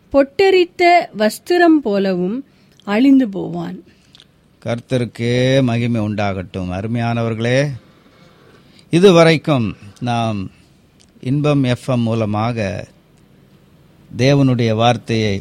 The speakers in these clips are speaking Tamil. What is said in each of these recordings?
பொட்டரித்த வஸ்திரம் போலவும் அழிந்து போவான் கர்த்தருக்கே மகிமை உண்டாகட்டும் அருமையானவர்களே இதுவரைக்கும் நாம் இன்பம் எஃப்எம் மூலமாக தேவனுடைய வார்த்தையை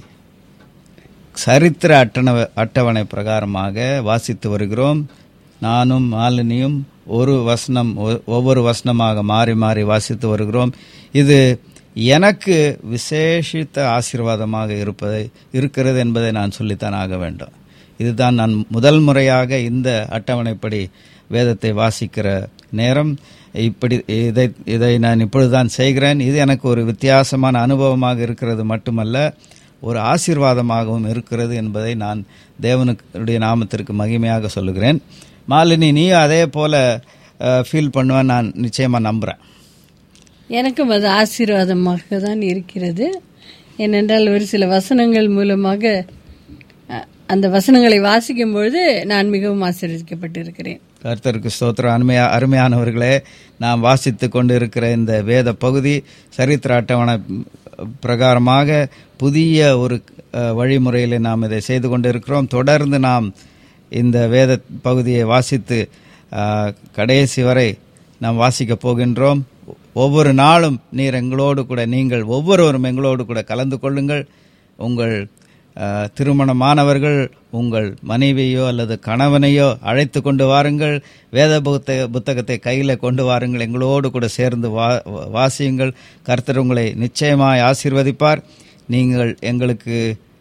சரித்திர அட்டண அட்டவணை பிரகாரமாக வாசித்து வருகிறோம் நானும் மாலினியும் ஒரு வசனம் ஒ- ஒவ்வொரு வசனமாக மாறி மாறி வாசித்து வருகிறோம் இது எனக்கு விசேஷித்த ஆசீர்வாதமாக இருப்பதை இருக்கிறது என்பதை நான் சொல்லித்தான் ஆக வேண்டும் இதுதான் நான் முதல் முறையாக இந்த அட்டவணைப்படி வேதத்தை வாசிக்கிற நேரம் இப்படி இதை இதை நான் இப்பொழுதுதான் செய்கிறேன் இது எனக்கு ஒரு வித்தியாசமான அனுபவமாக இருக்கிறது மட்டுமல்ல ஒரு ஆசீர்வாதமாகவும் இருக்கிறது என்பதை நான் தேவனுடைய நாமத்திற்கு மகிமையாக சொல்லுகிறேன் மாலினி நீயும் அதே போல ஃபீல் பண்ணுவேன் நான் நிச்சயமா நம்புறேன் எனக்கும் அது ஆசீர்வாதமாக தான் இருக்கிறது ஏனென்றால் ஒரு சில வசனங்கள் மூலமாக அ, அந்த வசனங்களை வாசிக்கும் பொழுது நான் மிகவும் ஆசீர்வதிக்கப்பட்டிருக்கிறேன் கர்த்தருக்கு ஸ்தோத்திரம் அருமையா அருமையானவர்களே நாம் வாசித்து கொண்டு இருக்கிற இந்த வேத பகுதி சரித்திர அட்டவணை பிரகாரமாக புதிய ஒரு அஹ், வழிமுறையில் நாம் இதை செய்து கொண்டு இருக்கிறோம் தொடர்ந்து நாம் இந்த வேத பகுதியை வாசித்து அஹ், கடைசி வரை நாம் வாசிக்கப் போகின்றோம் ஒவ்வொரு நாளும் நீர் எங்களோடு கூட நீங்கள் ஒவ்வொருவரும் எங்களோடு கூட கலந்து கொள்ளுங்கள் உங்கள் அஹ், திருமணமானவர்கள் உங்கள் மனைவியோ அல்லது கணவனையோ அழைத்து கொண்டு வாருங்கள் வேத புத்தக புத்தகத்தை கையில் கொண்டு வாருங்கள் எங்களோடு கூட சேர்ந்து வா வாசியுங்கள் கர்த்தர் உங்களை நிச்சயமாய் ஆசீர்வதிப்பார் நீங்கள் எங்களுக்கு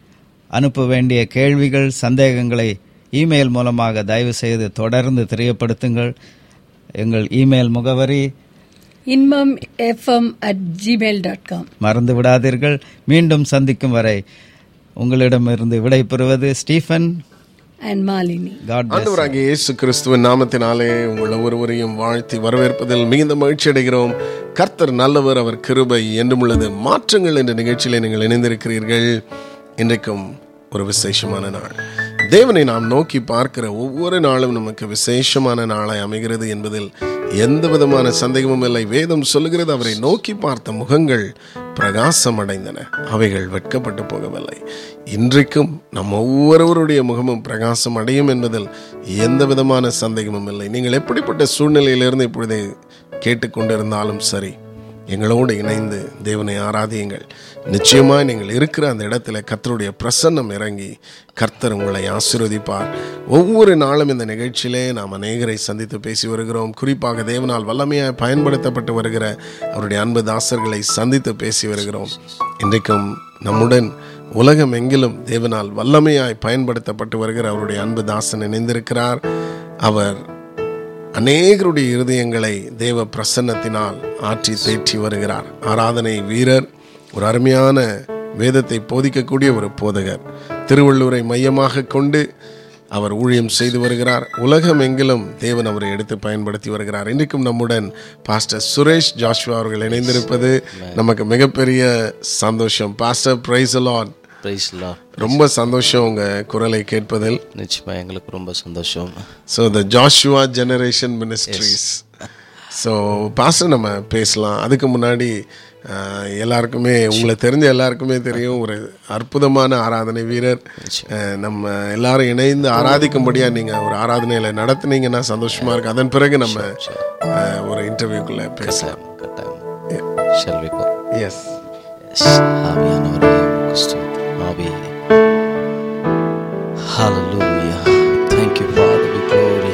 அனுப்ப வேண்டிய கேள்விகள் சந்தேகங்களை இமெயில் மூலமாக தயவு செய்து தொடர்ந்து தெரியப்படுத்துங்கள் எங்கள் இமெயில் முகவரி Inbam FM at Gmail dot com மறந்து விடாதீர்கள் மீண்டும் சந்திக்கும் வரை உங்களிடமிருந்து விடைபெறுவது ஸ்டீஃபன் அண்ட் மாலினி காட் ஆண்டவராகிய இயேசு கிறிஸ்துவின் நாமத்தினாலே உங்கள் ஒவ்வொருவரையும் வாழ்த்தி வரவேற்பதில் மிகுந்த மகிழ்ச்சி அடைகிறோம் கர்த்தர் நல்லவர் அவர் கிருபை என்றும் உள்ளது மாற்றங்கள் என்ற நிகழ்ச்சியிலே நீங்கள் இணைந்திருக்கிறீர்கள் இன்றைக்கும் ஒரு விசேஷமான நாள் தேவனை நாம் நோக்கி பார்க்கிற ஒவ்வொரு நாளும் நமக்கு விசேஷமான நாளாய் அமைகிறது என்பதில் எந்த விதமான சந்தேகமும் இல்லை வேதம் சொல்லுகிறது அவரை நோக்கி பார்த்த முகங்கள் பிரகாசம் அடைந்தன அவைகள் வெட்கப்பட்டு போகவில்லை இன்றைக்கும் நம் ஒவ்வொருவருடைய முகமும் பிரகாசம் அடையும் என்பதில் எந்த விதமான சந்தேகமும் இல்லை நீங்கள் எப்படிப்பட்ட சூழ்நிலையிலிருந்து இப்பொழுது கேட்டுக்கொண்டிருந்தாலும் சரி எங்களோடு இணைந்து தேவனை ஆராதியுங்கள் நிச்சயமாய் நீங்கள் இருக்கிற அந்த இடத்துல கர்த்தருடைய பிரசன்னம் இறங்கி கர்த்தர் உங்களை ஆசீர்வதிப்பார் ஒவ்வொரு நாளும் இந்த நிகழ்ச்சியிலே நாம் அநேகரை சந்தித்து பேசி வருகிறோம் குறிப்பாக தேவனால் வல்லமையாய் பயன்படுத்தப்பட்டு வருகிற அவருடைய அன்பு தாசர்களை சந்தித்து பேசி வருகிறோம் இன்றைக்கும் நம்முடன் உலகம் எங்கிலும் தேவனால் வல்லமையாய் பயன்படுத்தப்பட்டு வருகிற அவருடைய அன்பு தாசன் இணைந்திருக்கிறார் அவர் அநேகருடைய இருதயங்களை தேவ பிரசன்னத்தினால் ஆற்றி தேற்றி வருகிறார் ஆராதனை வீரர் ஒரு அருமையான வேதத்தை போதிக்கக்கூடிய ஒரு போதகர் திருவள்ளூரை மையமாக கொண்டு அவர் ஊழியம் செய்து வருகிறார் உலகம் எங்கிலும் தேவன் அவரை எடுத்து பயன்படுத்தி வருகிறார் இன்றைக்கும் நம்முடன் பாஸ்டர் சுரேஷ் ஜாஷ்வா அவர்கள் இணைந்திருப்பது நமக்கு மிகப்பெரிய சந்தோஷம் பாஸ்டர் பிரைஸ் லார்ட் பிரைஸ் லா ரொம்ப சந்தோஷம் உங்க குரலை கேட்பதில் நிச்சயமா எங்களுக்கு ரொம்ப சந்தோஷம் so the Joshua generation ministries so pastor நம்ம பேசலாம் அதுக்கு முன்னாடி ஆஹ், எல்லாருக்குமே உங்களை தெரிஞ்ச எல்லாருக்குமே தெரியும் ஒரு அற்புதமான ஆராதனை வீரர் ஆஹ், நம்ம எல்லாரும் இணைந்து ஆராதிக்கும்படியா நீங்க ஒரு ஆராதனையில நடத்துனீங்கன்னா சந்தோஷமா இருக்கு அதன் பிறகு நம்ம ஆஹ், ஒரு இன்டர்வியூக்குள்ள பேசலாம் கட்டாயம் கட்டாயம் Shall we go? Yes Yes. ஆவியானவரே உமக்கு ஸ்தோத்திரம். ஆவியே Hallelujah. Thank you, Father. We glory.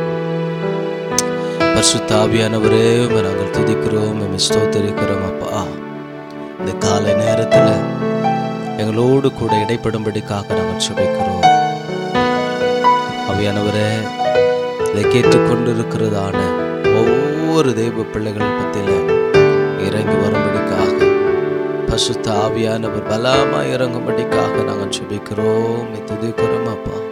பரிசுத்த ஆவியானவரே உம்மை நாங்கள் துதிக்கிறோம் உம்மை ஸ்தோத்தரிக்கிறோம் அப்பா இந்த காலை நேரத்தில் எங்களோடு கூட இடைப்படும்படிக்காக நாங்கள் சுபிக்கிறோம் ஆவியானவரே இதை கேட்டுக்கொண்டிருக்கிறதான ஒவ்வொரு தெய்வ பிள்ளைகள் பத்தியில் இறங்கி வரும்படிக்காக பசுத்த ஆவியானவர் பலமா இறங்கும்படிக்காக நாங்கள் சுபிக்கிறோம் துதிக்கிறோம் அப்பா